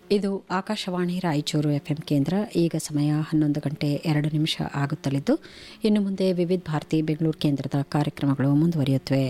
ಇದು ಆಕಾಶವಾಣಿ ರಾಯಚೂರು ಎಫ್ಎಂ ಕೇಂದ್ರ ಈಗ ಸಮಯ ಹನ್ನೊಂದು ಗಂಟೆ ಎರಡು ನಿಮಿಷ ಆಗುತ್ತಲಿದ್ದು ಇನ್ನು ಮುಂದೆ ವಿವಿಧ ಭಾರತಿ ಬೆಂಗಳೂರು ಕೇಂದ್ರದ ಕಾರ್ಯಕ್ರಮಗಳು ಮುಂದುವರಿಯುತ್ತವೆ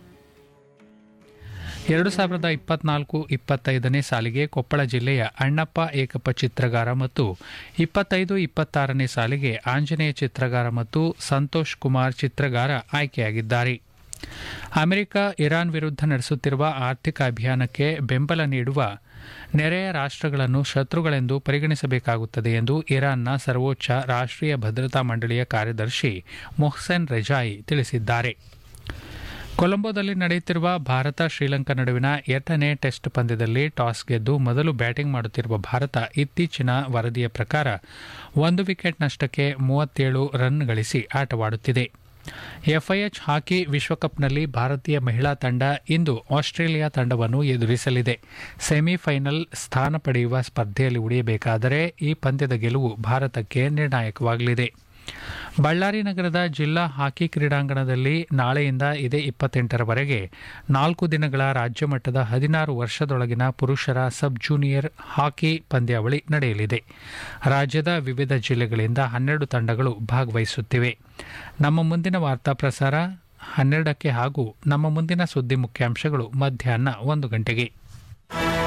ಎರಡು ಸಾವಿರದ ಇಪ್ಪತ್ನಾಲ್ಕು ಇಪ್ಪತ್ತೈದನೇ ಸಾಲಿಗೆ ಕೊಪ್ಪಳ ಜಿಲ್ಲೆಯ ಅಣ್ಣಪ್ಪ ಏಕಪ್ಪ ಚಿತ್ರಗಾರ ಮತ್ತು ಇಪ್ಪತ್ತೈದು ಇಪ್ಪತ್ತಾರನೇ ಸಾಲಿಗೆ ಆಂಜನೇಯ ಚಿತ್ರಗಾರ ಮತ್ತು ಸಂತೋಷ್ ಕುಮಾರ್ ಚಿತ್ರಗಾರ ಆಯ್ಕೆಯಾಗಿದ್ದಾರೆ ಅಮೆರಿಕ ಇರಾನ್ ವಿರುದ್ಧ ನಡೆಸುತ್ತಿರುವ ಆರ್ಥಿಕ ಅಭಿಯಾನಕ್ಕೆ ಬೆಂಬಲ ನೀಡುವ ನೆರೆಯ ರಾಷ್ಟ್ರಗಳನ್ನು ಶತ್ರುಗಳೆಂದು ಪರಿಗಣಿಸಬೇಕಾಗುತ್ತದೆ ಎಂದು ಇರಾನ್ನ ಸರ್ವೋಚ್ಚ ರಾಷ್ಟ್ರೀಯ ಭದ್ರತಾ ಮಂಡಳಿಯ ಕಾರ್ಯದರ್ಶಿ ಮೊಹ್ಸೆನ್ ರೆಜಾಯಿ ತಿಳಿಸಿದ್ದಾರೆ ಕೊಲಂಬೋದಲ್ಲಿ ನಡೆಯುತ್ತಿರುವ ಭಾರತ ಶ್ರೀಲಂಕಾ ನಡುವಿನ ಎರಡನೇ ಟೆಸ್ಟ್ ಪಂದ್ಯದಲ್ಲಿ ಟಾಸ್ ಗೆದ್ದು ಮೊದಲು ಬ್ಯಾಟಿಂಗ್ ಮಾಡುತ್ತಿರುವ ಭಾರತ ಇತ್ತೀಚಿನ ವರದಿಯ ಪ್ರಕಾರ ಒಂದು ವಿಕೆಟ್ ನಷ್ಟಕ್ಕೆ ಮೂವತ್ತೇಳು ರನ್ ಗಳಿಸಿ ಆಟವಾಡುತ್ತಿದೆ ಎಫ್ಐಎಚ್ ಹಾಕಿ ವಿಶ್ವಕಪ್ನಲ್ಲಿ ಭಾರತೀಯ ಮಹಿಳಾ ತಂಡ ಇಂದು ಆಸ್ಟ್ರೇಲಿಯಾ ತಂಡವನ್ನು ಎದುರಿಸಲಿದೆ ಸೆಮಿಫೈನಲ್ ಸ್ಥಾನ ಪಡೆಯುವ ಸ್ಪರ್ಧೆಯಲ್ಲಿ ಉಳಿಯಬೇಕಾದರೆ ಈ ಪಂದ್ಯದ ಗೆಲುವು ಭಾರತಕ್ಕೆ ನಿರ್ಣಾಯಕವಾಗಲಿದೆ ಬಳ್ಳಾರಿ ನಗರದ ಜಿಲ್ಲಾ ಹಾಕಿ ಕ್ರೀಡಾಂಗಣದಲ್ಲಿ ನಾಳೆಯಿಂದ ಇದೇ ಇಪ್ಪತ್ತೆಂಟರವರೆಗೆ ನಾಲ್ಕು ದಿನಗಳ ರಾಜ್ಯ ಮಟ್ಟದ ಹದಿನಾರು ವರ್ಷದೊಳಗಿನ ಪುರುಷರ ಸಬ್ ಜೂನಿಯರ್ ಹಾಕಿ ಪಂದ್ಯಾವಳಿ ನಡೆಯಲಿದೆ ರಾಜ್ಯದ ವಿವಿಧ ಜಿಲ್ಲೆಗಳಿಂದ ಹನ್ನೆರಡು ತಂಡಗಳು ಭಾಗವಹಿಸುತ್ತಿವೆ ನಮ್ಮ ಮುಂದಿನ ವಾರ್ತಾ ಪ್ರಸಾರ ಹನ್ನೆರಡಕ್ಕೆ ಹಾಗೂ ನಮ್ಮ ಮುಂದಿನ ಸುದ್ದಿ ಮುಖ್ಯಾಂಶಗಳು ಮಧ್ಯಾಹ್ನ ಒಂದು ಗಂಟೆಗೆ